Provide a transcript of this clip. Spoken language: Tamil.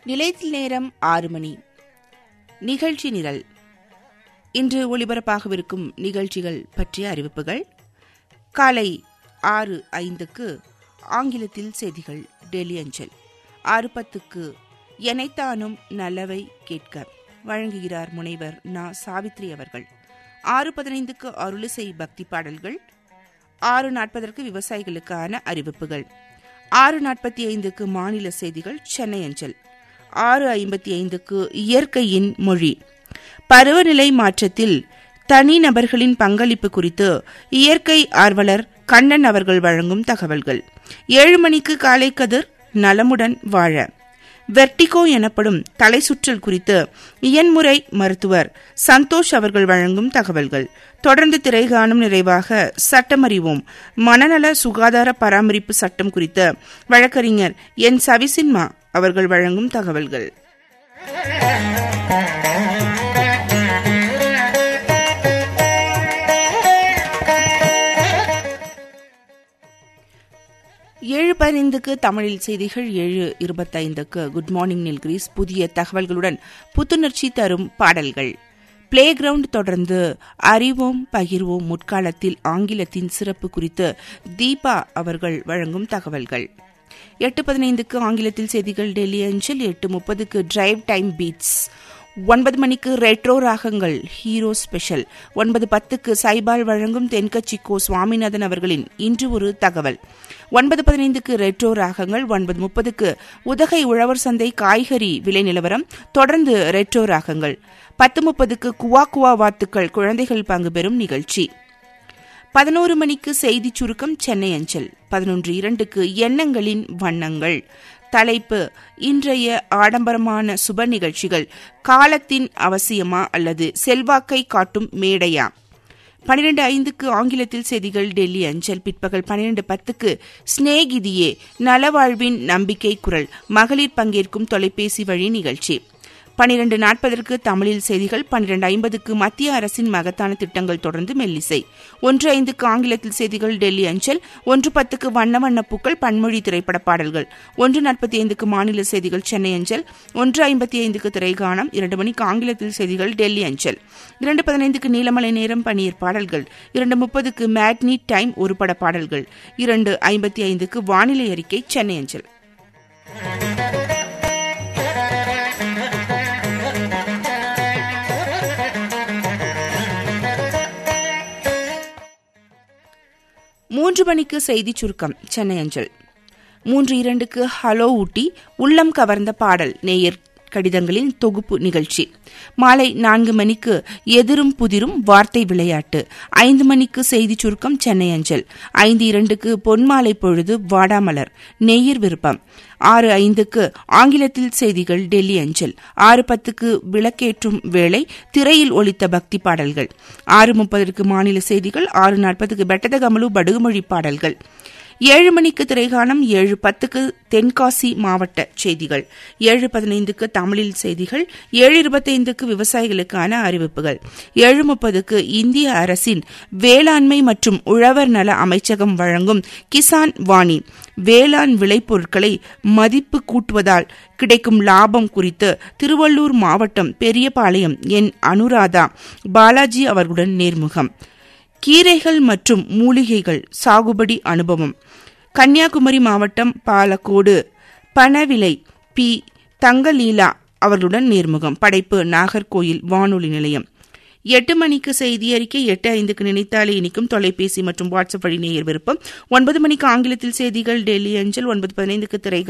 நிலையத்தில் நேரம் ஆறு மணி நிகழ்ச்சி நிரல் இன்று ஒளிபரப்பாகவிருக்கும் நிகழ்ச்சிகள் பற்றிய அறிவிப்புகள் காலை ஆறு ஐந்துக்கு ஆங்கிலத்தில் செய்திகள் டெல்லி அஞ்சல் ஆறு பத்துக்கு எனைத்தானும் நல்லவை கேட்க வழங்குகிறார் முனைவர் நா சாவித்ரி அவர்கள் ஆறு பதினைந்துக்கு அருளிசை பக்தி பாடல்கள் ஆறு நாற்பதற்கு விவசாயிகளுக்கான அறிவிப்புகள் ஆறு நாற்பத்தி ஐந்துக்கு மாநில செய்திகள் சென்னை அஞ்சல் ஆறு ஐம்பத்தி ஐந்துக்கு இயற்கையின் மொழி பருவநிலை மாற்றத்தில் தனிநபர்களின் பங்களிப்பு குறித்து இயற்கை ஆர்வலர் கண்ணன் அவர்கள் வழங்கும் தகவல்கள் ஏழு மணிக்கு காலை கதிர் நலமுடன் வாழ வெர்டிகோ எனப்படும் தலை சுற்றல் குறித்து இயன்முறை மருத்துவர் சந்தோஷ் அவர்கள் வழங்கும் தகவல்கள் தொடர்ந்து திரைகாணும் நிறைவாக சட்டமறிவோம் மனநல சுகாதார பராமரிப்பு சட்டம் குறித்த வழக்கறிஞர் என் சவிசின்மா அவர்கள் வழங்கும் தகவல்கள் ஏழு பதினைந்துக்கு தமிழில் செய்திகள் ஏழு இருபத்தைந்துக்கு குட் மார்னிங் நில்கிரீஸ் புதிய தகவல்களுடன் புத்துணர்ச்சி தரும் பாடல்கள் பிளே கிரவுண்ட் தொடர்ந்து அறிவோம் பகிர்வோம் முற்காலத்தில் ஆங்கிலத்தின் சிறப்பு குறித்து தீபா அவர்கள் வழங்கும் தகவல்கள் எட்டு பதினைந்துக்கு ஆங்கிலத்தில் செய்திகள் டெல்லி அஞ்சல் எட்டு முப்பதுக்கு டிரைவ் டைம் பீட்ஸ் ஒன்பது மணிக்கு ரெட்ரோ ராகங்கள் ஹீரோ ஸ்பெஷல் ஒன்பது பத்துக்கு சைபால் வழங்கும் தென்கட்சி கோ சுவாமிநாதன் அவர்களின் இன்று ஒரு தகவல் ஒன்பது பதினைந்துக்கு ரெட்ரோ ராகங்கள் ஒன்பது முப்பதுக்கு உதகை உழவர் சந்தை காய்கறி விலை நிலவரம் தொடர்ந்து ரெட்ரோ ராகங்கள் பத்து முப்பதுக்கு குவா குவா வாத்துக்கள் குழந்தைகள் பங்கு பெறும் நிகழ்ச்சி பதினோரு மணிக்கு செய்தி சுருக்கம் சென்னை அஞ்சல் பதினொன்று இரண்டுக்கு எண்ணங்களின் வண்ணங்கள் தலைப்பு இன்றைய ஆடம்பரமான சுப நிகழ்ச்சிகள் காலத்தின் அவசியமா அல்லது செல்வாக்கை காட்டும் மேடையா பனிரெண்டு ஐந்துக்கு ஆங்கிலத்தில் செய்திகள் டெல்லி அஞ்சல் பிற்பகல் பனிரெண்டு பத்துக்கு ஸ்னேகிதியே நலவாழ்வின் நம்பிக்கை குரல் மகளிர் பங்கேற்கும் தொலைபேசி வழி நிகழ்ச்சி பனிரெண்டு நாற்பதற்கு தமிழில் செய்திகள் பனிரெண்டு ஐம்பதுக்கு மத்திய அரசின் மகத்தான திட்டங்கள் தொடர்ந்து மெல்லிசை ஒன்று ஐந்துக்கு ஆங்கிலத்தில் செய்திகள் டெல்லி அஞ்சல் ஒன்று பத்துக்கு வண்ண வண்ண பூக்கள் பன்மொழி திரைப்பட பாடல்கள் ஒன்று நாற்பத்தி ஐந்துக்கு மாநில செய்திகள் சென்னை அஞ்சல் ஒன்று ஐம்பத்தி ஐந்துக்கு திரைகாணம் இரண்டு மணிக்கு ஆங்கிலத்தில் செய்திகள் டெல்லி அஞ்சல் இரண்டு பதினைந்துக்கு நீலமலை நேரம் பன்னீர் பாடல்கள் இரண்டு முப்பதுக்கு மேட்னி டைம் ஒரு பட பாடல்கள் இரண்டு ஐம்பத்தி ஐந்துக்கு வானிலை அறிக்கை சென்னை அஞ்சல் மூன்று மணிக்கு செய்தி சுருக்கம் சென்னை அஞ்சல் மூன்று இரண்டுக்கு ஹலோ ஊட்டி உள்ளம் கவர்ந்த பாடல் நேயர் கடிதங்களின் தொகுப்பு நிகழ்ச்சி மாலை நான்கு மணிக்கு எதிரும் புதிரும் வார்த்தை விளையாட்டு ஐந்து மணிக்கு செய்தி சுருக்கம் சென்னை அஞ்சல் ஐந்து இரண்டுக்கு பொன்மாலை பொழுது வாடாமலர் நெய்யர் விருப்பம் ஆறு ஐந்துக்கு ஆங்கிலத்தில் செய்திகள் டெல்லி அஞ்சல் ஆறு பத்துக்கு விளக்கேற்றும் வேளை திரையில் ஒலித்த பக்தி பாடல்கள் ஆறு முப்பதற்கு மாநில செய்திகள் ஆறு நாற்பதுக்கு பெட்டதகமலு படுகுமொழி பாடல்கள் ஏழு மணிக்கு திரைகாணம் ஏழு பத்துக்கு தென்காசி மாவட்ட செய்திகள் ஏழு பதினைந்துக்கு தமிழில் செய்திகள் ஏழு இருபத்தைந்துக்கு விவசாயிகளுக்கான அறிவிப்புகள் ஏழு முப்பதுக்கு இந்திய அரசின் வேளாண்மை மற்றும் உழவர் நல அமைச்சகம் வழங்கும் கிசான் வாணி வேளாண் விளைபொருட்களை மதிப்பு கூட்டுவதால் கிடைக்கும் லாபம் குறித்து திருவள்ளூர் மாவட்டம் பெரியபாளையம் என் அனுராதா பாலாஜி அவர்களுடன் நேர்முகம் கீரைகள் மற்றும் மூலிகைகள் சாகுபடி அனுபவம் கன்னியாகுமரி மாவட்டம் பாலக்கோடு பணவிலை பி தங்கலீலா அவர்களுடன் நேர்முகம் படைப்பு நாகர்கோயில் வானொலி நிலையம் எட்டு மணிக்கு செய்தி அறிக்கை எட்டு ஐந்துக்கு நினைத்தாலே இனிக்கும் தொலைபேசி மற்றும் வாட்ஸ்அப் வழி நேயர் விருப்பம் ஒன்பது மணிக்கு ஆங்கிலத்தில் செய்திகள் டெல்லி அஞ்சல் ஒன்பது பதினைந்துக்கு திரை